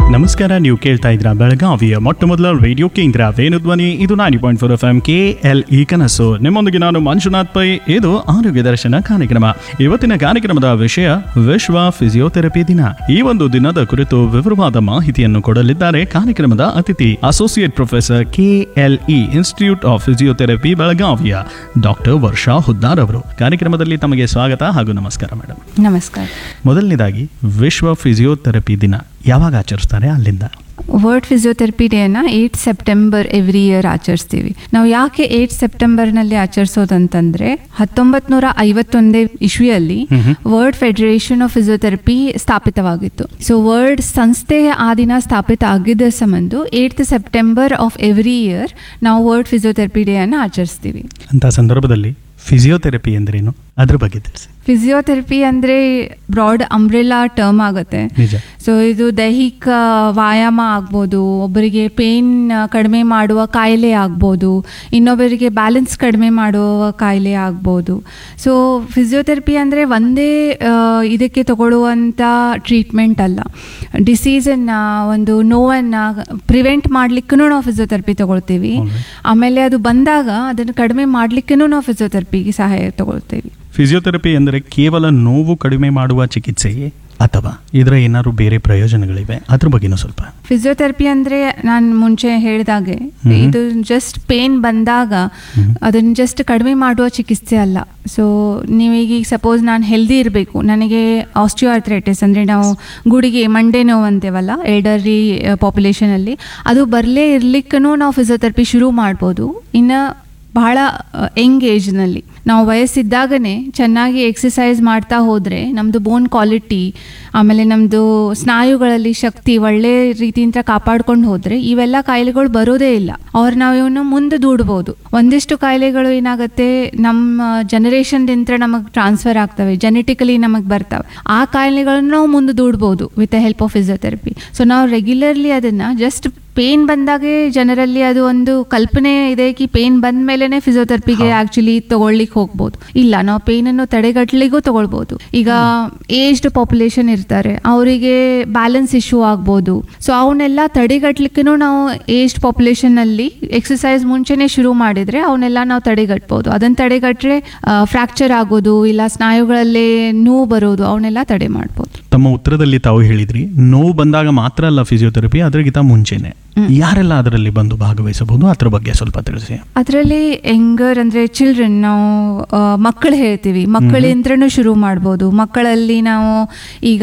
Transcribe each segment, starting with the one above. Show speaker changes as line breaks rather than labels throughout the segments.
ನಮಸ್ಕಾರ ನೀವು ಕೇಳ್ತಾ ಇದ್ರ ಬೆಳಗಾವಿಯ ಮೊಟ್ಟ ಮೊದಲ ರೇಡಿಯೋ ಕೇಂದ್ರ ವೇಣುಧ್ವನಿ ಇದು nine point four F M K L E ಕನಸು ನಿಮ್ಮೊಂದಿಗೆ ನಾನು ಮಂಜುನಾಥ್ ಪೈ ಇದು ಆರೋಗ್ಯ ದರ್ಶನ ಕಾರ್ಯಕ್ರಮ ಇವತ್ತಿನ ಕಾರ್ಯಕ್ರಮದ ವಿಷಯ ವಿಶ್ವ ಫಿಸಿಯೋಥೆರಪಿ ದಿನ ಈ ಒಂದು ದಿನದ ಕುರಿತು ವಿವರವಾದ ಮಾಹಿತಿಯನ್ನು ಕೊಡಲಿದ್ದಾರೆ ಕಾರ್ಯಕ್ರಮದ ಅತಿಥಿ associate professor K L E institute of physiotherapy ಬೆಳಗಾವಿಯ ಡಾಕ್ಟರ್ ವರ್ಷಾ ಹುದ್ದಾರ್ ಅವರು ಕಾರ್ಯಕ್ರಮದಲ್ಲಿ ತಮಗೆ ಸ್ವಾಗತ ಹಾಗೂ ನಮಸ್ಕಾರ ಮೇಡಮ್
ನಮಸ್ಕಾರ
ಮೊದಲನೇದಾಗಿ ವಿಶ್ವ ಫಿಸಿಯೋಥೆರಪಿ ದಿನ ಯಾವಾಗ ಆಚರಿಸ್ತಾರೆ ಅಲ್ಲಿಂದ
ವರ್ಲ್ಡ್ ಫಿಸಿಯೋಥೆರಪಿ ಡೇನ ಏಯ್ಟ್ ಸೆಪ್ಟೆಂಬರ್ ಎವ್ರಿ ಇಯರ್ ಆಚರಿಸ್ತೀವಿ ನಾವು ಯಾಕೆ ಏಯ್ಟ್ ಸೆಪ್ಟೆಂಬರ್ನಲ್ಲಿ ಆಚರಿಸೋದಂತಂದ್ರೆ ಹತ್ತೊಂಬತ್ ನೂರ ಐವತ್ತೊಂದೇ ಇಶ್ವಿಯಲ್ಲಿ ವರ್ಲ್ಡ್ ಫೆಡರೇಷನ್ ಆಫ್ ಫಿಸಿಯೋಥೆರಪಿ ಸ್ಥಾಪಿತವಾಗಿತ್ತು ಸೊ ವರ್ಲ್ಡ್ ಸಂಸ್ಥೆ ಆ ದಿನ ಸ್ಥಾಪಿತ ಆಗಿದ್ದ ಸಂಬಂಧ eight September of every year ನಾವು ವರ್ಲ್ಡ್ ಫಿಸಿಯೋಥೆರಪಿ ಡೇ ಅನ್ನು ಆಚರಿಸ್ತೀವಿ
ಅಂತ ಸಂದರ್ಭದಲ್ಲಿ ಫಿಸಿಯೋಥೆರಪಿ ಎಂದ್ರೇನು ಅದ್ರ ಬಗ್ಗೆ ತಿಳಿಸಿ
ಫಿಸಿಯೋಥೆರಪಿ ಅಂದರೆ ಬ್ರಾಡ್ ಅಂಬ್ರೆಲಾ ಟರ್ಮ್ ಆಗುತ್ತೆ
ನಿಜ
ಸೊ ಇದು ದೈಹಿಕ ವ್ಯಾಯಾಮ ಆಗ್ಬೋದು ಒಬ್ಬರಿಗೆ ಪೇನ್ ಕಡಿಮೆ ಮಾಡುವ ಕಾಯಿಲೆ ಆಗ್ಬೋದು ಇನ್ನೊಬ್ಬರಿಗೆ ಬ್ಯಾಲೆನ್ಸ್ ಕಡಿಮೆ ಮಾಡುವ ಕಾಯಿಲೆ ಆಗ್ಬೋದು ಸೊ ಫಿಸಿಯೋಥೆರಪಿ ಅಂದರೆ ಒಂದೇ ಆ, ಇದಕ್ಕೆ ತಗೊಳ್ಳುವಂಥ ಟ್ರೀಟ್ಮೆಂಟ್ ಅಲ್ಲ ಡಿಸೀಸನ್ನು ಒಂದು ನೋವನ್ನು ಪ್ರಿವೆಂಟ್ ಮಾಡಲಿಕ್ಕೂ ನಾವು ಫಿಸಿಯೋಥೆರಪಿ ತಗೊಳ್ತೀವಿ
Alright.
ಆಮೇಲೆ ಅದು ಬಂದಾಗ ಅದನ್ನು ಕಡಿಮೆ ಮಾಡಲಿಕ್ಕೂ ನಾವು ಫಿಸಿಯೋಥೆರಪಿಗೆ ಸಹಾಯ ತಗೊಳ್ತೀವಿ
ಫಿಸಿಯೋಥೆರಪಿ ಎಂದರೆ ಕೇವಲ ನೋವು ಕಡಿಮೆ ಮಾಡುವ ಚಿಕಿತ್ಸೆಯೇ ಅಥವಾ ಇದರ ಏನಾದ್ರು ಬೇರೆ ಪ್ರಯೋಜನಗಳಿವೆ ಅದ್ರ ಬಗ್ಗೆನೂ ಸ್ವಲ್ಪ
ಫಿಸಿಯೋಥೆರಪಿ ಅಂದರೆ ನಾನು ಮುಂಚೆ ಹೇಳಿದಾಗೆ
ಹ್ಮ್.
ಇದು ಜಸ್ಟ್ ಪೇನ್ ಬಂದಾಗ
ಹ್ಮ್.
ಅದನ್ನು ಜಸ್ಟ್ ಕಡಿಮೆ ಮಾಡುವ ಚಿಕಿತ್ಸೆ ಅಲ್ಲ ಸೊ ನೀವೀಗ ಸಪೋಸ್ ನಾನು ಹೆಲ್ದಿ ಇರಬೇಕು ನನಗೆ ಆಸ್ಟಿಯೋ ಆರ್ಥ್ರೈಟಿಸ್ ಅಂದರೆ ನಾವು ಗುಡಿಗೆ ಮಂಡೆ ನೋವು ಅಂತೀವಲ್ಲ ಎಲ್ಡರ್ಲಿ ಪಾಪ್ಯುಲೇಷನಲ್ಲಿ ಅದು ಬರಲೇ ಇರ್ಲಿಕ್ಕೂ ನಾವು ಫಿಸಿಯೋಥೆರಪಿ ಶುರು ಮಾಡ್ಬೋದು ಇನ್ನು ಬಹಳ ಯಂಗ್ ಏಜ್ನಲ್ಲಿ ನಾವು ವಯಸ್ಸಿದ್ದಾಗನೇ ಚೆನ್ನಾಗಿ ಎಕ್ಸಸೈಸ್ ಮಾಡ್ತಾ ಹೋದರೆ ನಮ್ಮದು ಬೋನ್ ಕ್ವಾಲಿಟಿ ಆಮೇಲೆ ನಮ್ಮದು ಸ್ನಾಯುಗಳಲ್ಲಿ ಶಕ್ತಿ ಒಳ್ಳೆ ರೀತಿಯಿಂದ ಕಾಪಾಡ್ಕೊಂಡು ಹೋದರೆ ಇವೆಲ್ಲ ಕಾಯಿಲೆಗಳು ಬರೋದೇ ಇಲ್ಲ ಅವ್ರು ನಾವು ಇವನು ಮುಂದೆ ದೂಡ್ಬೋದು ಒಂದಿಷ್ಟು ಕಾಯಿಲೆಗಳು ಏನಾಗುತ್ತೆ ನಮ್ಮ ಜನರೇಷನ್ದಿಂದ ನಮಗೆ ಟ್ರಾನ್ಸ್ಫರ್ ಆಗ್ತವೆ ಜೆನೆಟಿಕಲಿ ನಮಗೆ ಬರ್ತವೆ ಆ ಕಾಯಿಲೆಗಳನ್ನು ನಾವು ಮುಂದೆ ದೂಡ್ಬೋದು with the help of physiotherapy so ನಾವು ರೆಗ್ಯುಲರ್ಲಿ ಅದನ್ನು ಜಸ್ಟ್ ಪೇನ್ ಬಂದಾಗೆ ಜನರಲ್ಲಿ ಅದು ಒಂದು ಕಲ್ಪನೆ ಇದೆ ಕಿ ಪೇನ್ ಬಂದ ಮೇಲೆನೆ ಫಿಸಿಯೋಥೆರಪಿಗೆ ಆಕ್ಚುಲಿ ತಗೊಳ್ಲಿಕ್ಕೆ ಹೋಗ್ಬೋದು ಇಲ್ಲ ನಾವು ಪೇನ್ ಅನ್ನು ತಡೆಗಟ್ಟಲಿಗೂ ತಗೊಳ್ಬೋದು ಈಗ ಏಜ್ಡ್ ಪಾಪ್ಯುಲೇಷನ್ ಇರ್ತಾರೆ ಅವರಿಗೆ ಬ್ಯಾಲೆನ್ಸ್ ಇಶ್ಯೂ ಆಗ್ಬೋದು ಸೊ ಅವನ್ನೆಲ್ಲ ತಡೆಗಟ್ಲಿಕ್ಕೂ ನಾವು ಏಜ್ಡ್ ಪಾಪ್ಯುಲೇಷನ್ ಅಲ್ಲಿ ಎಕ್ಸಸೈಸ್ ಮುಂಚೆನೆ ಶುರು ಮಾಡಿದ್ರೆ ಅವನ್ನೆಲ್ಲ ನಾವು ತಡೆಗಟ್ಬೋದು ಅದನ್ನ ತಡೆಗಟ್ರೆ ಫ್ರಾಕ್ಚರ್ ಆಗೋದು ಇಲ್ಲ ಸ್ನಾಯುಗಳಲ್ಲೇ ನೋವು ಬರೋದು ಅವನ್ನೆಲ್ಲ ತಡೆ ಮಾಡ್ಬೋದು
ತಮ್ಮ ಉತ್ತರದಲ್ಲಿ ತಾವು ಹೇಳಿದ್ರಿ ನೋವು ಬಂದಾಗ ಮಾತ್ರ ಅಲ್ಲ ಫಿಸಿಯೋಥೆರಪಿ ಅದರಿಗಿಂತ ಮುಂಚೆನೆ ಯಾರೆಲ್ಲ ಅದರಲ್ಲಿ ಬಂದು ಭಾಗವಹಿಸಬಹುದು ಅದ್ರ ಬಗ್ಗೆ ಸ್ವಲ್ಪ ತಿಳಿಸಿ
ಅದರಲ್ಲಿ ಎಂಗರ್ ಅಂದರೆ ಚಿಲ್ಡ್ರನ್ ನಾವು ಮಕ್ಕಳು ಹೇಳ್ತೀವಿ ಮಕ್ಕಳಿಂದ್ರೂ ಶುರು ಮಾಡ್ಬೋದು ಮಕ್ಕಳಲ್ಲಿ ನಾವು ಈಗ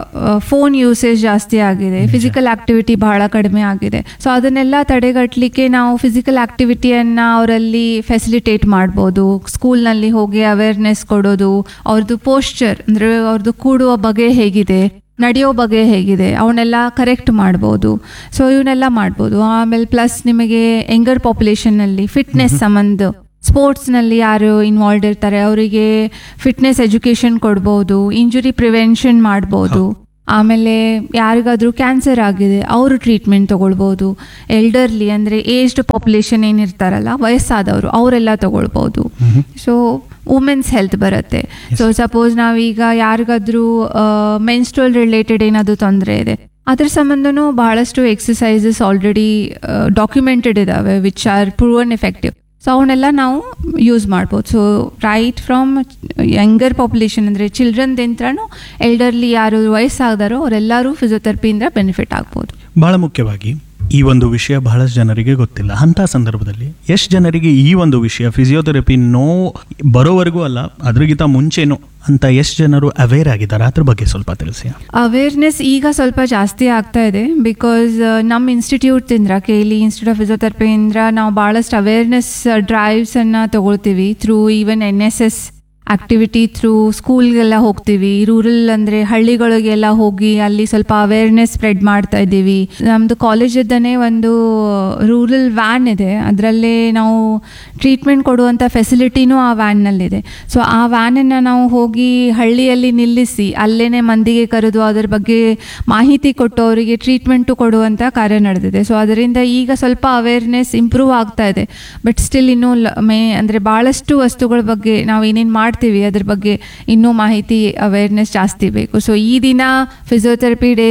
ಫೋನ್ ಯೂಸೇಜ್ ಜಾಸ್ತಿ ಆಗಿದೆ ಫಿಸಿಕಲ್ ಆಕ್ಟಿವಿಟಿ ಬಹಳ ಕಡಿಮೆ ಆಗಿದೆ ಸೊ ಅದನ್ನೆಲ್ಲ ತಡೆಗಟ್ಟಲಿಕ್ಕೆ ನಾವು ಫಿಸಿಕಲ್ ಆಕ್ಟಿವಿಟಿಯನ್ನು ಅವರಲ್ಲಿ ಫೆಸಿಲಿಟೇಟ್ ಮಾಡ್ಬೋದು ಸ್ಕೂಲ್ನಲ್ಲಿ ಹೋಗಿ ಅವೇರ್ನೆಸ್ ಕೊಡೋದು ಅವ್ರದ್ದು ಪೋಸ್ಚರ್ ಅಂದರೆ ಅವ್ರದ್ದು ಕೂಡುವ ಬಗೆ ಹೇಗಿದೆ ನಡೆಯೋ ಬಗ್ಗೆ ಹೇಗಿದೆ ಅವನ್ನೆಲ್ಲ ಕರೆಕ್ಟ್ ಮಾಡ್ಬೋದು ಸೊ ಇವನ್ನೆಲ್ಲ ಮಾಡ್ಬೋದು ಆಮೇಲೆ ಪ್ಲಸ್ ನಿಮಗೆ ಯಂಗರ್ ಪಾಪ್ಯುಲೇಷನ್ನಲ್ಲಿ ಫಿಟ್ನೆಸ್ ಸಂಬಂಧ ಸ್ಪೋರ್ಟ್ಸ್ನಲ್ಲಿ ಯಾರು ಇನ್ವಾಲ್ವ್ ಇರ್ತಾರೆ ಅವರಿಗೆ ಫಿಟ್ನೆಸ್ ಎಜುಕೇಷನ್ ಕೊಡ್ಬೋದು ಇಂಜುರಿ ಪ್ರಿವೆನ್ಷನ್ ಮಾಡ್ಬೋದು ಆಮೇಲೆ ಯಾರಿಗಾದ್ರೂ ಕ್ಯಾನ್ಸರ್ ಆಗಿದೆ ಅವರು ಟ್ರೀಟ್ಮೆಂಟ್ ತಗೊಳ್ಬೋದು ಎಲ್ಡರ್ಲಿ ಅಂದರೆ ಏಜ್ಡ್ ಪಾಪ್ಯುಲೇಷನ್ ಏನಿರ್ತಾರಲ್ಲ ವಯಸ್ಸಾದವರು ಅವರೆಲ್ಲ ತಗೊಳ್ಬೋದು ಸೊ ವುಮೆನ್ಸ್ ಹೆಲ್ತ್ ಬರುತ್ತೆ ಸೊ ಸಪೋಸ್ ನಾವೀಗ ಯಾರಿಗಾದ್ರೂ ಮೆನ್ಸ್ಟ್ರಲ್ ರಿಲೇಟೆಡ್ ಏನಾದರೂ ತೊಂದರೆ ಇದೆ ಅದ್ರ ಸಂಬಂಧನೂ ಬಹಳಷ್ಟು ಎಕ್ಸಸೈಸಸ್ ಆಲ್ರೆಡಿ ಡಾಕ್ಯುಮೆಂಟೆಡ್ ಇದ್ದಾವೆ which are proven effective so ಅವನ್ನೆಲ್ಲ ನಾವು ಯೂಸ್ ಮಾಡ್ಬೋದು so right from younger population ಅಂದರೆ ಚಿಲ್ಡ್ರನ್ದಿಂದನೂ ಎಲ್ಡರ್ಲಿ ಯಾರು ವಯಸ್ಸಾದಾರೋ ಅವರೆಲ್ಲರೂ ಫಿಸಿಯೋಥೆರಪಿಯಿಂದ ಬೆನಿಫಿಟ್ ಆಗ್ಬೋದು
ಬಹಳ ಮುಖ್ಯವಾಗಿ ಈ ಒಂದು ವಿಷಯ ಬಹಳಷ್ಟು ಜನರಿಗೆ ಗೊತ್ತಿಲ್ಲ ಅಂತ ಸಂದರ್ಭದಲ್ಲಿ ಎಷ್ಟು ಜನರಿಗೆ ಈ ಒಂದು ವಿಷಯ ಫಿಸಿಯೋಥೆರಪಿ ನೋ ಬರೋವರೆಗೂ ಅಲ್ಲ ಅದ್ರಿಗಿಂತ ಮುಂಚೆನೂ ಅಂತ ಎಷ್ಟು ಜನರು ಅವೇರ್ ಆಗಿದ್ದಾರೆ ಅದ್ರ ಬಗ್ಗೆ ಸ್ವಲ್ಪ ತಿಳಿಸಿ
ಅವೇರ್ನೆಸ್ ಈಗ ಸ್ವಲ್ಪ ಜಾಸ್ತಿ ಆಗ್ತಾ ಇದೆ ಬಿಕಾಸ್ ನಮ್ಮ ಇನ್ಸ್ಟಿಟ್ಯೂಟಿಂದ ಕೆ ಎಲ್ ಇನ್ಸ್ಟಿಟ್ಯೂಟ್ ಆಫ್ ಫಿಸಿಯೋಥೆರಪಿಯಿಂದ ನಾವು ಭಾಳಷ್ಟು ಅವೇರ್ನೆಸ್ ಡ್ರೈವ್ಸನ್ನು ತಗೊಳ್ತೀವಿ through even N S S activity through ಸ್ಕೂಲ್ಗೆಲ್ಲ ಹೋಗ್ತೀವಿ ರೂರಲ್ ಅಂದರೆ ಹಳ್ಳಿಗಳಿಗೆಲ್ಲ ಹೋಗಿ ಅಲ್ಲಿ ಸ್ವಲ್ಪ ಅವೇರ್ನೆಸ್ ಸ್ಪ್ರೆಡ್ ಮಾಡ್ತಾ ಇದ್ದೀವಿ ನಮ್ಮದು ಕಾಲೇಜದ್ದನೇ ಒಂದು ರೂರಲ್ ವ್ಯಾನ್ ಇದೆ ಅದರಲ್ಲೇ ನಾವು ಟ್ರೀಟ್ಮೆಂಟ್ ಕೊಡುವಂಥ ಫೆಸಿಲಿಟಿನೂ ಆ ವ್ಯಾನ್ನಲ್ಲಿದೆ ಸೊ ಆ ವ್ಯಾನನ್ನು ನಾವು ಹೋಗಿ ಹಳ್ಳಿಯಲ್ಲಿ ನಿಲ್ಲಿಸಿ ಅಲ್ಲೇ ಮಂದಿಗೆ ಕರೆದು ಅದರ ಬಗ್ಗೆ ಮಾಹಿತಿ ಕೊಟ್ಟು ಅವರಿಗೆ ಟ್ರೀಟ್ಮೆಂಟು ಕೊಡುವಂಥ ಕಾರ್ಯ ನಡೆದಿದೆ ಸೊ ಅದರಿಂದ ಈಗ ಸ್ವಲ್ಪ ಅವೇರ್ನೆಸ್ ಇಂಪ್ರೂವ್ ಆಗ್ತಾ ಇದೆ ಬಟ್ ಸ್ಟಿಲ್ ಇನ್ನೂ ಲ- ಮೇ ಅಂದರೆ ಭಾಳಷ್ಟು ವಸ್ತುಗಳ ಬಗ್ಗೆ ನಾವು ಏನೇನು ಮಾಡ್ತೀವಿ ಅದ್ರ ಬಗ್ಗೆ ಇನ್ನೂ ಮಾಹಿತಿ ಅವೇರ್ನೆಸ್ ಜಾಸ್ತಿ ಬೇಕು ಸೊ ಈ ದಿನ ಫಿಸಿಯೋಥೆರಪಿ ಡೇ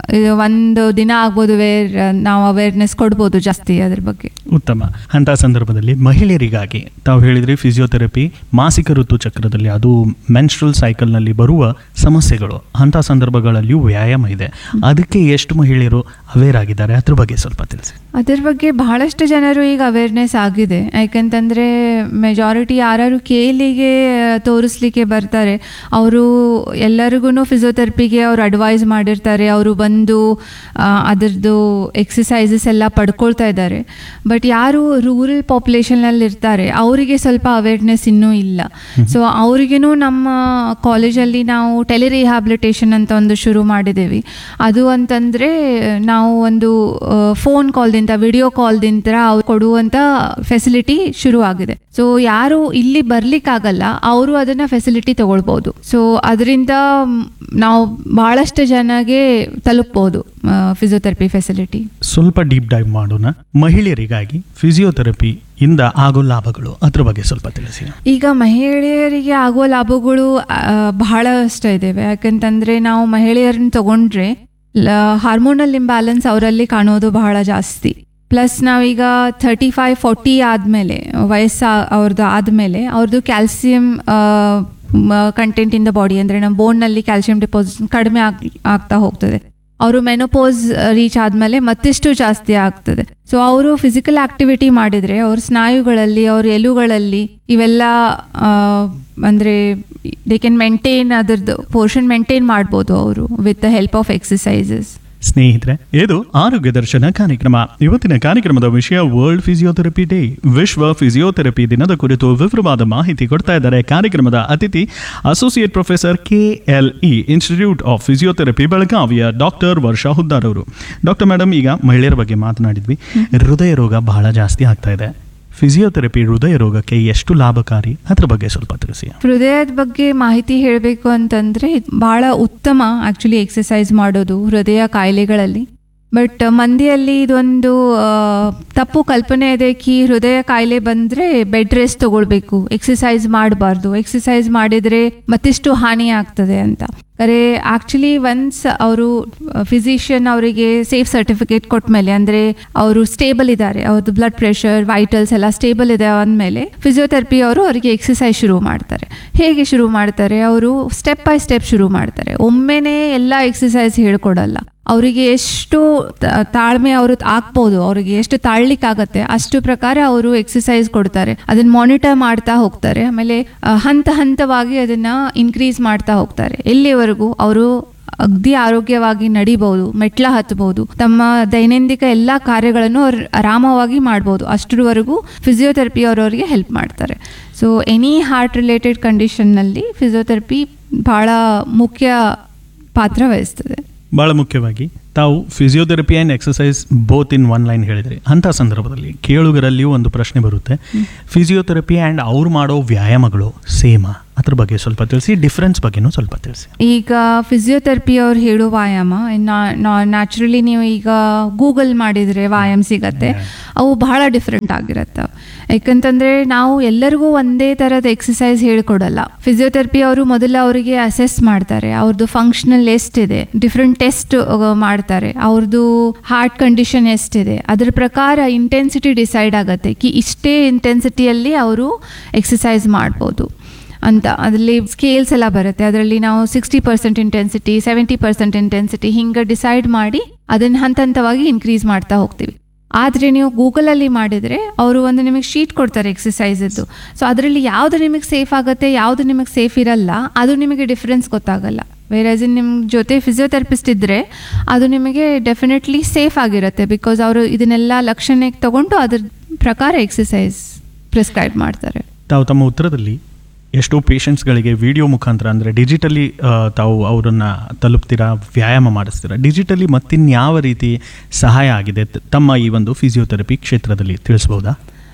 ಇದು ಒಂದು ದಿನ ಆಗ್ಬೋದು ವೇರ್ ನಾವು ಅವೇರ್ನೆಸ್ ಕೊಡ್ಬೋದು ಜಾಸ್ತಿ ಅದ್ರ ಬಗ್ಗೆ
ಉತ್ತಮ ಅಂತ ಸಂದರ್ಭದಲ್ಲಿ ಮಹಿಳೆಯರಿಗಾಗಿ ತಾವು ಹೇಳಿದ್ರಿ ಫಿಸಿಯೋಥೆರಪಿ ಮಾಸಿಕ ಋತು ಚಕ್ರದಲ್ಲಿ ಅದು ಮೆನ್ಸ್ಟ್ರಲ್ ಸೈಕಲ್ನಲ್ಲಿ ಬರುವ ಸಮಸ್ಯೆಗಳು ಅಂಥ ಸಂದರ್ಭಗಳಲ್ಲಿಯೂ ವ್ಯಾಯಾಮ ಇದೆ ಅದಕ್ಕೆ ಎಷ್ಟು ಮಹಿಳೆಯರು ಅವೇರ್ ಆಗಿದ್ದಾರೆ ಅದ್ರ ಬಗ್ಗೆ ಸ್ವಲ್ಪ ತಿಳಿಸಿ
ಅದ್ರ ಬಗ್ಗೆ ಬಹಳಷ್ಟು ಜನರು ಈಗ ಅವೇರ್ನೆಸ್ ಆಗಿದೆ ಯಾಕಂತಂದರೆ ಮೆಜಾರಿಟಿ ಯಾರು ಕೇಲಿಗೆ ತೋರಿಸ್ಲಿಕ್ಕೆ ಬರ್ತಾರೆ ಅವರು ಎಲ್ಲರಿಗೂ ಫಿಸಿಯೋಥೆರಪಿಗೆ ಅವ್ರು ಅಡ್ವೈಸ್ ಮಾಡಿರ್ತಾರೆ ಅವರು ಬಂದು ಆ, ಅದರದ್ದು ಎಕ್ಸಸೈಸಸ್ ಎಲ್ಲ ಪಡ್ಕೊಳ್ತಾ ಇದ್ದಾರೆ ಬಟ್ ಯಾರು ರೂರಲ್ ಪಾಪ್ಯುಲೇಷನಲ್ಲಿ ಇರ್ತಾರೆ ಅವರಿಗೆ ಸ್ವಲ್ಪ ಅವೇರ್ನೆಸ್ ಇನ್ನೂ ಇಲ್ಲ ಸೊ ಅವ್ರಿಗೇನು ನಮ್ಮ ಕಾಲೇಜಲ್ಲಿ ನಾವು ಟೆಲಿರಿಹ್ಯಾಬಿಲಿಟೇಷನ್ ಅಂತ ಒಂದು ಶುರು ಮಾಡಿದ್ದೇವೆ ಅದು ಅಂತಂದರೆ ನಾವು ಒಂದು ಫೋನ್ ಕಾಲ್ದಿಂದ ವಿಡಿಯೋ ಕಾಲ್ದಿಂದ ಅವ್ರು ಕೊಡುವಂಥ ಫೆಸಿಲಿಟಿ ಶುರು ಆಗಿದೆ ಸೊ ಯಾರು ಇಲ್ಲಿ ಬರ್ಲಿಕ್ಕಾಗಲ್ಲ ಅವರು ಅದನ್ನ ಫೆಸಿಲಿಟಿ ತಗೊಳ್ಬೋದು ಸೊ ಅದರಿಂದ ನಾವು ಬಹಳಷ್ಟು ಜನಗೆ ತಲುಪ್ಬೋದು ಫಿಸಿಯೋಥೆರಪಿ ಫೆಸಿಲಿಟಿ
ಸ್ವಲ್ಪ ಡೀಪ್ ಡೈವ್ ಮಾಡೋಣ ಮಹಿಳೆಯರಿಗಾಗಿ ಫಿಸಿಯೋಥೆರಪಿ ಇಂದ ಆಗೋ ಲಾಭಗಳು ಅದ್ರ ಬಗ್ಗೆ ಸ್ವಲ್ಪ ತಿಳಿಸಿ
ಈಗ ಮಹಿಳೆಯರಿಗೆ ಆಗುವ ಲಾಭಗಳು ಆ, ಬಹಳಷ್ಟು ಇದ್ದಾವೆ ಯಾಕಂತಂದ್ರೆ ನಾವು ಮಹಿಳೆಯರನ್ನ ತಗೊಂಡ್ರೆ ಹಾರ್ಮೋನಲ್ ಇಂಬ್ಯಾಲೆನ್ಸ್ ಅವರಲ್ಲಿ ಕಾಣೋದು ಬಹಳ ಜಾಸ್ತಿ ಪ್ಲಸ್ ನಾವೀಗ ಥರ್ಟಿ ಫೈವ್ ಫೋರ್ಟಿ ಆದಮೇಲೆ ವಯಸ್ಸು ಅವ್ರದ್ದು ಆದಮೇಲೆ ಅವ್ರದ್ದು calcium content in the body ಅಂದರೆ ನಮ್ಮ ಬೋನ್ನಲ್ಲಿ ಕ್ಯಾಲ್ಸಿಯಂ ಡಿಪಾಸಿಟ್ ಕಡಿಮೆ ಆಗ್ ಆಗ್ತಾ ಹೋಗ್ತದೆ ಅವರು ಮೆನೋಪೋಸ್ ರೀಚ್ ಆದಮೇಲೆ ಮತ್ತಿಷ್ಟು ಜಾಸ್ತಿ ಆಗ್ತದೆ ಸೊ ಅವರು ಫಿಸಿಕಲ್ ಆಕ್ಟಿವಿಟಿ ಮಾಡಿದರೆ ಅವ್ರ ಸ್ನಾಯುಗಳಲ್ಲಿ ಅವ್ರ ಎಲುಗಳಲ್ಲಿ ಇವೆಲ್ಲ ಆ, ಅಂದ್ರೆ ದೇ ಕ್ಯಾನ್ ಮೇಂಟೈನ್ ಅದರದ್ದು ಪೋರ್ಷನ್ ಮೇಂಟೈನ್ ಮಾಡ್ಬೋದು ಅವರು with the help of exercises
ಸ್ನೇಹಿತರೆ ಇದು ಆರೋಗ್ಯ ದರ್ಶನ ಕಾರ್ಯಕ್ರಮ ಇವತ್ತಿನ ಕಾರ್ಯಕ್ರಮದ ವಿಷಯ ವರ್ಲ್ಡ್ ಫಿಸಿಯೋಥೆರಪಿ ಡೇ ವಿಶ್ವ ಫಿಸಿಯೋಥೆರಪಿ ದಿನದ ಕುರಿತು ವಿವರವಾದ ಮಾಹಿತಿ ಕೊಡ್ತಾ ಇದ್ದಾರೆ ಕಾರ್ಯಕ್ರಮದ ಅತಿಥಿ associate professor K L E institute of physiotherapy ಬೆಳಗಾವಿಯ ಡಾಕ್ಟರ್ ವರ್ಷಾ ಹುದ್ದಾರ್ ಅವರು ಡಾಕ್ಟರ್ ಮೇಡಮ್ ಈಗ ಮಹಿಳೆಯರ ಬಗ್ಗೆ ಮಾತನಾಡಿದ್ವಿ ಹೃದಯ ರೋಗ ಬಹಳ ಜಾಸ್ತಿ ಆಗ್ತಾ ಇದೆ ಫಿಸಿಯೋಥೆರಪಿ ಹೃದಯ ರೋಗಕ್ಕೆ ಎಷ್ಟು ಲಾಭಕಾರಿ ಅದ್ರ ಬಗ್ಗೆ ಸ್ವಲ್ಪ ತಿಳಿಸಿ
ಹೃದಯದ ಬಗ್ಗೆ ಮಾಹಿತಿ ಹೇಳಬೇಕು ಅಂತಂದ್ರೆ ಇದ್ ಬಹಳ ಉತ್ತಮ ಆಕ್ಚುಲಿ ಎಕ್ಸಸೈಸ್ ಮಾಡೋದು ಹೃದಯ ಕಾಯಿಲೆಗಳಲ್ಲಿ ಬಟ್ ಮಂದಿಯಲ್ಲಿ ಇದೊಂದು ಆ, ತಪ್ಪು ಕಲ್ಪನೆ ಇದೆ ಕಿ ಹೃದಯ ಕಾಯಿಲೆ ಬಂದ್ರೆ ಬೆಡ್ ರೆಸ್ಟ್ ತಗೊಳ್ಬೇಕು ಎಕ್ಸಸೈಸ್ ಮಾಡಬಾರ್ದು ಎಕ್ಸಸೈಸ್ ಮಾಡಿದ್ರೆ ಮತ್ತಿಷ್ಟು ಹಾನಿ ಆಗ್ತದೆ ಅಂತ ಅರೆ ಆಕ್ಚುಲಿ ಒನ್ಸ್ ಅವರು ಫಿಸಿಷಿಯನ್ ಅವರಿಗೆ ಸೇಫ್ ಸರ್ಟಿಫಿಕೇಟ್ ಕೊಟ್ಮೇಲೆ ಅಂದ್ರೆ ಅವರು ಸ್ಟೇಬಲ್ ಇದ್ದಾರೆ ಅವ್ರದ್ದು ಬ್ಲಡ್ ಪ್ರೆಷರ್ ವೈಟಲ್ಸ್ ಎಲ್ಲ ಸ್ಟೇಬಲ್ ಇದೆ ಅಂದಮೇಲೆ ಫಿಸಿಯೋಥೆರಪಿ ಅವರು ಅವರಿಗೆ ಎಕ್ಸಸೈಸ್ ಶುರು ಮಾಡ್ತಾರೆ ಹೇಗೆ ಶುರು ಮಾಡ್ತಾರೆ ಅವರು ಸ್ಟೆಪ್ ಬೈ ಸ್ಟೆಪ್ ಶುರು ಮಾಡ್ತಾರೆ ಒಮ್ಮೆನೇ ಎಲ್ಲ ಎಕ್ಸಸೈಸ್ ಹೇಳ್ಕೊಡಲ್ಲ ಅವರಿಗೆ ಎಷ್ಟು ತ- ತಾಳ್ಮೆ ಅವರು ಆಗ್ಬೋದು ಅವರಿಗೆ ಎಷ್ಟು ತಾಳ್ಲಿಕ್ಕಾಗತ್ತೆ ಅಷ್ಟು ಪ್ರಕಾರ ಅವರು ಎಕ್ಸಸೈಸ್ ಕೊಡ್ತಾರೆ ಅದನ್ನ ಮಾನಿಟರ್ ಮಾಡ್ತಾ ಹೋಗ್ತಾರೆ ಆಮೇಲೆ ಆ, ಹಂತ ಹಂತವಾಗಿ ಅದನ್ನ ಇನ್ಕ್ರೀಸ್ ಮಾಡ್ತಾ ಹೋಗ್ತಾರೆ ಎಲ್ಲಿವರೆಗೂ ಅವರು ಅಗ್ದಿ ಆರೋಗ್ಯವಾಗಿ ನಡಿಬಹುದು ಮೆಟ್ಲ ಹತ್ತಬಹುದು ತಮ್ಮ ದೈನಂದಿಕ ಎಲ್ಲಾ ಕಾರ್ಯಗಳನ್ನು ಅವ್ರು ಆರಾಮವಾಗಿ ಮಾಡ್ಬೋದು ಅಷ್ಟರವರೆಗೂ ಫಿಸಿಯೋಥೆರಪಿ ಅವರವರಿಗೆ ಹೆಲ್ಪ್ ಮಾಡ್ತಾರೆ ಸೊ ಎನಿ ಹಾರ್ಟ್ ರಿಲೇಟೆಡ್ ಕಂಡೀಷನ್ನಲ್ಲಿ ಫಿಸಿಯೋಥೆರಪಿ ಬಹಳ ಮುಖ್ಯ ಪಾತ್ರ ವಹಿಸ್ತದೆ
ಬಹಳ ಮುಖ್ಯವಾಗಿ ತಾವು physiotherapy and exercise both in one line ಹೇಳಿದ್ರಿ ಅಂಥ ಸಂದರ್ಭದಲ್ಲಿ ಕೇಳುಗರಲ್ಲಿಯೂ ಒಂದು ಪ್ರಶ್ನೆ ಬರುತ್ತೆ ಫಿಸಿಯೋಥೆರಪಿ ಆ್ಯಂಡ್ ಅವ್ರು ಮಾಡೋ ವ್ಯಾಯಾಮಗಳು ಸೇಮಾ ಅದ್ರ ಬಗ್ಗೆ ಸ್ವಲ್ಪ ತಿಳಿಸಿ ಡಿಫ್ರೆನ್ಸ್ ಬಗ್ಗೆನೂ ಸ್ವಲ್ಪ ತಿಳಿಸಿ
ಈಗ ಫಿಸಿಯೋಥೆರಪಿ ಅವ್ರು ಹೇಳೋ ವ್ಯಾಯಾಮ ನ್ಯಾಚುರಲಿ ನೀವು ಈಗ ಗೂಗಲ್ ಮಾಡಿದರೆ ವ್ಯಾಯಾಮ ಸಿಗತ್ತೆ ಅವು ಬಹಳ ಡಿಫ್ರೆಂಟ್ ಆಗಿರುತ್ತೆ ಯಾಕಂತಂದ್ರೆ ನಾವು ಎಲ್ಲರಿಗೂ ಒಂದೇ ಥರದ ಎಕ್ಸಸೈಸ್ ಹೇಳ್ಕೊಡಲ್ಲ ಫಿಸಿಯೋಥೆರಪಿ ಅವರು ಮೊದಲು ಅವರಿಗೆ ಅಸೆಸ್ ಮಾಡ್ತಾರೆ ಅವ್ರದ್ದು ಫಂಕ್ಷನಲ್ ಎಷ್ಟಿದೆ ಡಿಫ್ರೆಂಟ್ ಟೆಸ್ಟ್ ಮಾಡ್ತಾರೆ ಅವ್ರದ್ದು ಹಾರ್ಟ್ ಕಂಡೀಷನ್ ಎಷ್ಟಿದೆ ಅದ್ರ ಪ್ರಕಾರ ಇಂಟೆನ್ಸಿಟಿ ಡಿಸೈಡ್ ಆಗುತ್ತೆ ಕಿ ಇಷ್ಟೇ ಇಂಟೆನ್ಸಿಟಿಯಲ್ಲಿ ಅವರು ಎಕ್ಸಸೈಸ್ ಮಾಡ್ಬೋದು ಅಂತ ಅದರಲ್ಲಿ ಸ್ಕೇಲ್ಸ್ ಎಲ್ಲ ಬರುತ್ತೆ ಅದರಲ್ಲಿ ನಾವು sixty percent intensity seventy percent intensity ಹಿಂಗೆ ಡಿಸೈಡ್ ಮಾಡಿ ಅದನ್ನು ಹಂತ ಹಂತವಾಗಿ ಇನ್ಕ್ರೀಸ್ ಮಾಡ್ತಾ ಹೋಗ್ತೀವಿ ಆದರೆ ನೀವು ಗೂಗಲಲ್ಲಿ ಮಾಡಿದರೆ ಅವರು ಒಂದು ನಿಮಗೆ ಶೀಟ್ ಕೊಡ್ತಾರೆ ಎಕ್ಸಸೈಸದ್ದು ಸೊ ಅದರಲ್ಲಿ ಯಾವುದು ನಿಮಗೆ ಸೇಫ್ ಆಗುತ್ತೆ ಯಾವುದು ನಿಮಗೆ ಸೇಫ್ ಇರಲ್ಲ ಅದು ನಿಮಗೆ ಡಿಫ್ರೆನ್ಸ್ ಗೊತ್ತಾಗಲ್ಲ ವೇರಾಸ್ ನಿಮ್ಮ ಜೊತೆ ಫಿಸಿಯೋಥೆರಪಿಸ್ಟ್ ಇದ್ದರೆ ಅದು ನಿಮಗೆ ಡೆಫಿನೆಟ್ಲಿ ಸೇಫ್ ಆಗಿರುತ್ತೆ ಬಿಕಾಸ್ ಅವರು ಇದನ್ನೆಲ್ಲ ಲಕ್ಷಣಕ್ಕೆ ತಗೊಂಡು ಅದ್ರ ಪ್ರಕಾರ ಎಕ್ಸಸೈಸ್ ಪ್ರಿಸ್ಕ್ರೈಬ್ ಮಾಡ್ತಾರೆ
ತಾವು ತಮ್ಮ ಉತ್ತರದಲ್ಲಿ ಎಷ್ಟೋ ಪೇಷಂಟ್ಸ್ಗಳಿಗೆ ವಿಡಿಯೋ ಮುಖಾಂತರ ಅಂದರೆ ಡಿಜಿಟಲಿ ತಾವು ಅವರನ್ನು ತಲುಪ್ತೀರಾ ವ್ಯಾಯಾಮ ಮಾಡಿಸ್ತೀರಾ ಡಿಜಿಟಲಿ ಮತ್ತಿನ್ಯಾವ ರೀತಿ ಸಹಾಯ ಆಗಿದೆ ತ- ತಮ್ಮ ಈ ಒಂದು ಫಿಸಿಯೋಥೆರಪಿ ಕ್ಷೇತ್ರದಲ್ಲಿ ತಿಳಿಸ್ಬೋದಾ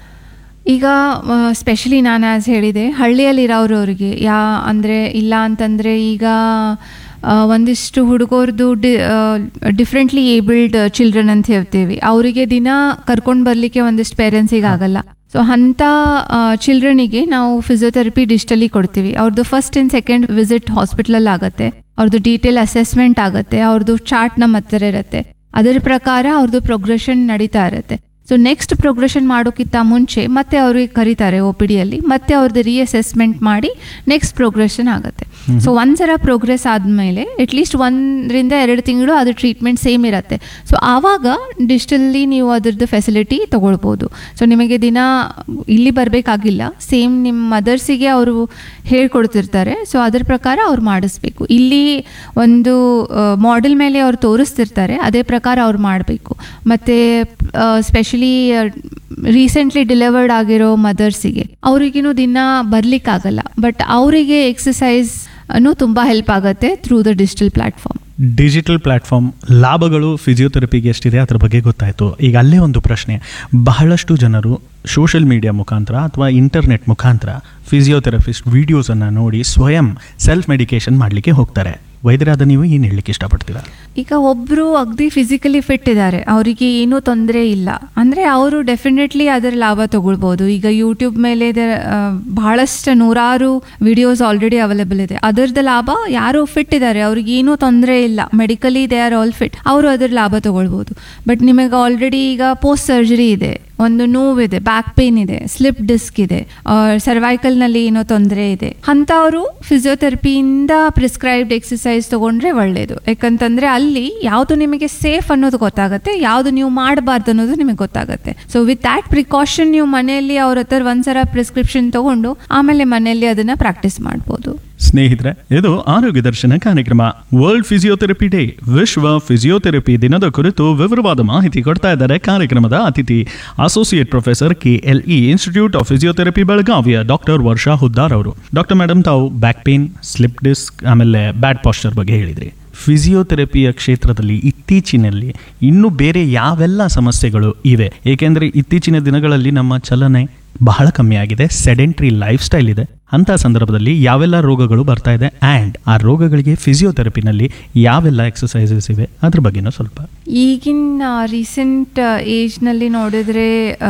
ಈಗ ಸ್ಪೆಷಲಿ ನಾನು ಆಸ್ ಹೇಳಿದೆ ಹಳ್ಳಿಯಲ್ಲಿರೋರವ್ರಿಗೆ ಯಾ ಅಂದರೆ ಇಲ್ಲ ಅಂತಂದರೆ ಈಗ ಆ, ಒಂದಿಷ್ಟು ಹುಡುಗರದು ಡಿ ಡಿಫ್ರೆಂಟ್ಲಿ ಏಬಲ್ಡ್ ಚಿಲ್ಡ್ರನ್ ಅಂತ ಹೇಳ್ತೀವಿ ಅವರಿಗೆ ದಿನ ಕರ್ಕೊಂಡು ಬರಲಿಕ್ಕೆ ಒಂದಿಷ್ಟು ಪೇರೆಂಟ್ಸಿಗೆ ಆಗಲ್ಲ ಸೊ ಅಂಥ ಚಿಲ್ಡ್ರನಿಗೆ ನಾವು ಫಿಸಿಯೋಥೆರಪಿ ಡಿಜಿಟಲಿ ಕೊಡ್ತೀವಿ ಅವ್ರದ್ದು ಫಸ್ಟ್ ಆ್ಯಂಡ್ ಸೆಕೆಂಡ್ ವಿಸಿಟ್ ಹಾಸ್ಪಿಟ್ಲಲ್ಲಿ ಆಗುತ್ತೆ ಅವ್ರದ್ದು ಡೀಟೇಲ್ ಅಸೆಸ್ಮೆಂಟ್ ಆಗುತ್ತೆ ಅವ್ರದ್ದು ಚಾರ್ಟ್ ನಮ್ಮ ಹತ್ರ ಇರುತ್ತೆ ಅದರ ಪ್ರಕಾರ ಅವ್ರದ್ದು ಪ್ರೋಗ್ರೆಷನ್ ನಡೀತಾ ಇರುತ್ತೆ ಸೊ ನೆಕ್ಸ್ಟ್ ಪ್ರೋಗ್ರೆಷನ್ ಮಾಡೋಕ್ಕಿಂತ ಮುಂಚೆ ಮತ್ತೆ ಅವ್ರಿಗೆ ಕರೀತಾರೆ ಒ ಪಿ ಡಿಯಲ್ಲಿ ಮತ್ತೆ ಅವ್ರದ್ದು ರೀಅಸೆಸ್ಮೆಂಟ್ ಮಾಡಿ ನೆಕ್ಸ್ಟ್ ಪ್ರೋಗ್ರೆಷನ್ ಆಗುತ್ತೆ ಸೊ ಒಂದ್ಸಲ ಪ್ರೋಗ್ರೆಸ್ ಆದಮೇಲೆ ಅಟ್ಲೀಸ್ಟ್ ಒಂದರಿಂದ ಎರಡು ತಿಂಗಳು ಅದು ಟ್ರೀಟ್ಮೆಂಟ್ ಸೇಮ್ ಇರುತ್ತೆ ಸೊ ಆವಾಗ ಡಿಜಿಟಲ್ಲಿ ನೀವು ಅದ್ರದ್ದು ಫೆಸಿಲಿಟಿ ತೊಗೊಳ್ಬೋದು ಸೊ ನಿಮಗೆ ದಿನ ಇಲ್ಲಿ ಬರಬೇಕಾಗಿಲ್ಲ ಸೇಮ್ ನಿಮ್ಮ ಮದರ್ಸಿಗೆ ಅವರು ಹೇಳ್ಕೊಡ್ತಿರ್ತಾರೆ ಸೊ ಅದ್ರ ಪ್ರಕಾರ ಅವ್ರು ಮಾಡಿಸ್ಬೇಕು ಇಲ್ಲಿ ಒಂದು ಮಾಡೆಲ್ ಮೇಲೆ ಅವ್ರು ತೋರಿಸ್ತಿರ್ತಾರೆ ಅದೇ ಪ್ರಕಾರ ಅವ್ರು ಮಾಡಬೇಕು ಮತ್ತು ಸ್ಪೆಷಲಿ ರೀಸೆಂಟ್ಲಿ ಡೆಲಿವರ್ಡ್ ಆಗಿರೋ ಮದರ್ಸಿಗೆ ಅವರಿಗಿನ್ನೂ ದಿನ ಬರ್ಲಿಕ್ಕಾಗಲ್ಲ ಬಟ್ ಅವರಿಗೆ ಎಕ್ಸಸೈಸ್ ಅನ್ನು ತುಂಬ ಹೆಲ್ಪ್ ಆಗುತ್ತೆ through the digital platform
digital platform ಲಾಭಗಳು ಫಿಸಿಯೋಥೆರಪಿಗೆ ಎಷ್ಟಿದೆ ಅದ್ರ ಬಗ್ಗೆ ಗೊತ್ತಾಯಿತು ಈಗ ಅಲ್ಲೇ ಒಂದು ಪ್ರಶ್ನೆ ಬಹಳಷ್ಟು ಜನರು ಸೋಷಿಯಲ್ ಮೀಡಿಯಾ ಮುಖಾಂತರ ಅಥವಾ ಇಂಟರ್ನೆಟ್ ಮುಖಾಂತರ ಫಿಸಿಯೋಥೆರಪಿಸ್ಟ್ ವಿಡಿಯೋಸನ್ನು ನೋಡಿ ಸ್ವಯಂ ಸೆಲ್ಫ್ ಮೆಡಿಕೇಶನ್ ಮಾಡಲಿಕ್ಕೆ ಹೋಗ್ತಾರೆ ವೈದ್ಯರಾದ ನೀವು ಏನು ಹೇಳಲಿಕ್ಕೆ ಇಷ್ಟಪಡ್ತೀರಾ
ಈಗ ಒಬ್ಬರು ಅಗದಿ ಫಿಸಿಕಲಿ ಫಿಟ್ ಇದ್ದಾರೆ ಅವರಿಗೆ ಏನೂ ತೊಂದರೆ ಇಲ್ಲ ಅಂದರೆ ಅವರು ಡೆಫಿನೆಟ್ಲಿ ಅದರ ಲಾಭ ತಗೊಳ್ಬೋದು ಈಗ ಯೂಟ್ಯೂಬ್ ಮೇಲೆ ಇದೆ- ಆ, ಬಹಳಷ್ಟು ನೂರಾರು ವಿಡಿಯೋಸ್ ಆಲ್ರೆಡಿ ಅವೈಲೇಬಲ್ ಇದೆ ಅದರದ್ದು ಲಾಭ ಯಾರು ಫಿಟ್ ಇದ್ದಾರೆ ಅವ್ರಿಗೆ ಏನೂ ತೊಂದರೆ ಇಲ್ಲ medically they are all fit ಅವರು ಅದರ ಲಾಭ ತಗೊಳ್ಬೋದು ಬಟ್ ನಿಮಗೆ ಆಲ್ರೆಡಿ ಈಗ ಪೋಸ್ಟ್ ಸರ್ಜರಿ ಇದೆ ಒಂದು ನೋವಿದೆ ಬ್ಯಾಕ್ ಪೇನ್ ಇದೆ ಸ್ಲಿಪ್ ಡಿಸ್ಕ್ ಇದೆ ಸರ್ವೈಕಲ್ನಲ್ಲಿ ಏನೋ ತೊಂದರೆ ಇದೆ ಅಂಥವರು ಫಿಸಿಯೋಥೆರಪಿಯಿಂದ ಪ್ರಿಸ್ಕ್ರೈಬ್ಡ್ ಎಕ್ಸಸೈಸ್ ತಗೊಂಡ್ರೆ ಒಳ್ಳೆಯದು ಯಾಕಂತಂದ್ರೆ ಅಲ್ಲಿ ಯಾವುದು ನಿಮಗೆ ಸೇಫ್ ಅನ್ನೋದು ಗೊತ್ತಾಗುತ್ತೆ ಯಾವುದು ನೀವು ಮಾಡಬಾರ್ದು ಅನ್ನೋದು ನಿಮಗೆ ಗೊತ್ತಾಗುತ್ತೆ ಸೊ ವಿತ್ ದ್ಯಾಟ್ ಪ್ರಿಕಾಷನ್ ನೀವು ಮನೆಯಲ್ಲಿ ಅವ್ರ ಹತ್ರ ಒಂದ್ಸಲ ಪ್ರಿಸ್ಕ್ರಿಪ್ಷನ್ ತಗೊಂಡು ಆಮೇಲೆ ಮನೆಯಲ್ಲಿ ಅದನ್ನ ಪ್ರಾಕ್ಟೀಸ್ ಮಾಡ್ಬೋದು
ಸ್ನೇಹಿತರೆ ಇದು ಆರೋಗ್ಯ ದರ್ಶನ ಕಾರ್ಯಕ್ರಮ ವರ್ಲ್ಡ್ ಫಿಸಿಯೋಥೆರಪಿ ಡೇ ವಿಶ್ವ ಫಿಸಿಯೋಥೆರಪಿ ದಿನದ ಕುರಿತು ವಿವರವಾದ ಮಾಹಿತಿ ಕೊಡ್ತಾ ಇದ್ದಾರೆ ಕಾರ್ಯಕ್ರಮದ ಅತಿಥಿ associate professor K L E institute of physiotherapy ಬೆಳಗಾವಿಯ ಡಾಕ್ಟರ್ ವರ್ಷಾ ಹುದ್ದಾರ್ ಅವರು ಡಾಕ್ಟರ್ ಮೇಡಮ್ ತಾವು ಬ್ಯಾಕ್ ಪೇನ್ ಸ್ಲಿಪ್ ಡಿಸ್ಕ್ ಆಮೇಲೆ ಬ್ಯಾಡ್ ಪಾಸ್ಚರ್ ಬಗ್ಗೆ ಹೇಳಿದ್ರಿ ಫಿಸಿಯೋಥೆರಪಿಯ ಕ್ಷೇತ್ರದಲ್ಲಿ ಇತ್ತೀಚಿನಲ್ಲಿ ಇನ್ನು ಬೇರೆ ಯಾವೆಲ್ಲ ಸಮಸ್ಯೆಗಳು ಇವೆ ಏಕೆಂದರೆ ಇತ್ತೀಚಿನ ದಿನಗಳಲ್ಲಿ ನಮ್ಮ ಚಲನೆ ಬಹಳ ಕಮ್ಮಿ ಆಗಿದೆ ಸೆಡೆಂಟ್ರಿ ಲೈಫ್ ಸ್ಟೈಲ್ ಇದೆ ಅಂತ ಸಂದರ್ಭದಲ್ಲಿ ಯಾವೆಲ್ಲ ರೋಗಗಳು ಬರ್ತಾ ಇದೆ ಆ್ಯಂಡ್ ಆ ರೋಗಗಳಿಗೆ ಫಿಸಿಯೋಥೆರಪಿನಲ್ಲಿ ಯಾವೆಲ್ಲ ಎಕ್ಸಸೈಸಸ್ ಇವೆ ಅದ್ರ ಬಗ್ಗೆನೂ ಸ್ವಲ್ಪ
ಈಗಿನ ರೀಸೆಂಟ್ ಏಜ್ನಲ್ಲಿ ನೋಡಿದ್ರೆ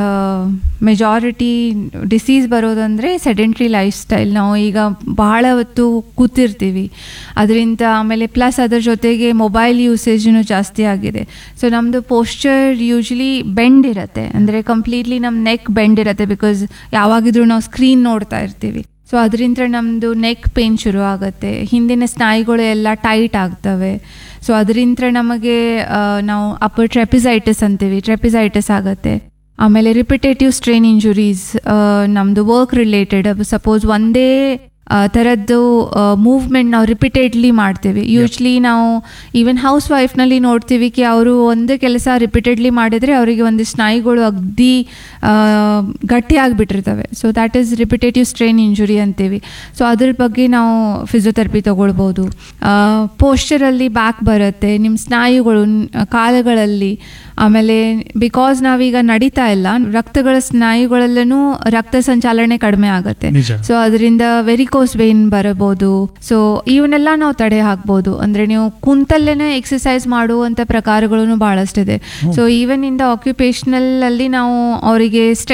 ಮೆಜಾರಿಟಿ ಡಿಸೀಸ್ ಬರೋದಂದರೆ ಸೆಡೆಂಟ್ರಿ ಲೈಫ್ ಸ್ಟೈಲ್ ನಾವು ಈಗ ಬಹಳ ಹೊತ್ತು ಕೂತಿರ್ತೀವಿ ಅದರಿಂದ ಆಮೇಲೆ ಪ್ಲಸ್ ಅದರ ಜೊತೆಗೆ ಮೊಬೈಲ್ ಯೂಸೇಜೂ ಜಾಸ್ತಿ ಆಗಿದೆ ಸೊ ನಮ್ಮದು ಪೋಸ್ಚರ್ ಯೂಶ್ವಲಿ ಬೆಂಡ್ ಇರುತ್ತೆ ಅಂದರೆ ಕಂಪ್ಲೀಟ್ಲಿ ನಮ್ಮ ನೆಕ್ ಬೆಂಡ್ ಇರುತ್ತೆ ಬಿಕಾಸ್ ಯಾವಾಗಿದ್ರೂ ನಾವು ಸ್ಕ್ರೀನ್ ನೋಡ್ತಾ ಇರ್ತೀವಿ ಸೊ ಅದರಿಂದ ನಮ್ಮದು ನೆಕ್ ಪೇನ್ ಶುರು ಆಗುತ್ತೆ ಹಿಂದಿನ ಸ್ನಾಯುಗಳು ಎಲ್ಲ ಟೈಟ್ ಆಗ್ತವೆ ಸೊ ಅದರಿಂದ ನಮಗೆ ಆ, ನಾವು ಅಪ್ಪರ್ ಟ್ರೆಪಿಸೈಟಿಸ್ ಅಂತೀವಿ ಟ್ರೆಪಿಸೈಟಿಸ್ ಆಗುತ್ತೆ ಆಮೇಲೆ ರಿಪಿಟೇಟಿವ್ ಸ್ಟ್ರೇನ್ ಇಂಜುರೀಸ್ ನಮ್ಮದು ವರ್ಕ್ ರಿಲೇಟೆಡ್ ಸಪೋಸ್ ಒಂದೇ ಆ, ಥರದ್ದು ಮೂವ್ಮೆಂಟ್ ನಾವು ರಿಪಿಟೇಡ್ಲಿ ಮಾಡ್ತೀವಿ ಯೂಶ್ವಲಿ ನಾವು ಈವನ್ ಹೌಸ್ ವೈಫ್ನಲ್ಲಿ ನೋಡ್ತೀವಿ ಕಿ ಅವರು ಒಂದೇ ಕೆಲಸ ರಿಪಿಟೆಡ್ಲಿ ಮಾಡಿದರೆ ಅವರಿಗೆ ಒಂದು ಸ್ನಾಯುಗಳು ಅಗ್ದಿ ಆ, ಗಟ್ಟಿಯಾಗಿಬಿಟ್ಟಿರ್ತವೆ so that is repetitive strain injury ಅಂತೀವಿ ಸೊ ಅದ್ರ ಬಗ್ಗೆ ನಾವು ಫಿಸಿಯೋಥೆರಪಿ ತಗೊಳ್ಬೋದು ಪೋಸ್ಚರಲ್ಲಿ ಬ್ಯಾಕ್ ಬರುತ್ತೆ ನಿಮ್ಮ ಸ್ನಾಯುಗಳು ನ್- ಕಾಲುಗಳಲ್ಲಿ ಆಮೇಲೆ ಬಿಕಾಸ್ ನಾವೀಗ ನಡೀತಾ ಇಲ್ಲ ರಕ್ತಗಳ ಸ್ನಾಯುಗಳಲ್ಲೂ ರಕ್ತ ಸಂಚಾಲನೆ ಕಡಿಮೆ ಆಗುತ್ತೆ
ನಿಜ.
ಸೊ ಅದರಿಂದ ವೆರಿಕೋಸ್ ವೇನ್ ಬರಬಹುದು ಸೊ ಇವನ್ನೆಲ್ಲ ನಾವು ತಡೆ ಹಾಕ್ಬೋದು ಅಂದ್ರೆ ನೀವು ಕುಂತಲ್ಲೇನೆ ಎಕ್ಸಸೈಸ್ ಮಾಡುವಂತ ಪ್ರಕಾರಗಳು ಬಹಳಷ್ಟಿದೆ so even in the occupational ಅಲ್ಲಿ ನಾವು ಅವರಿಗೆ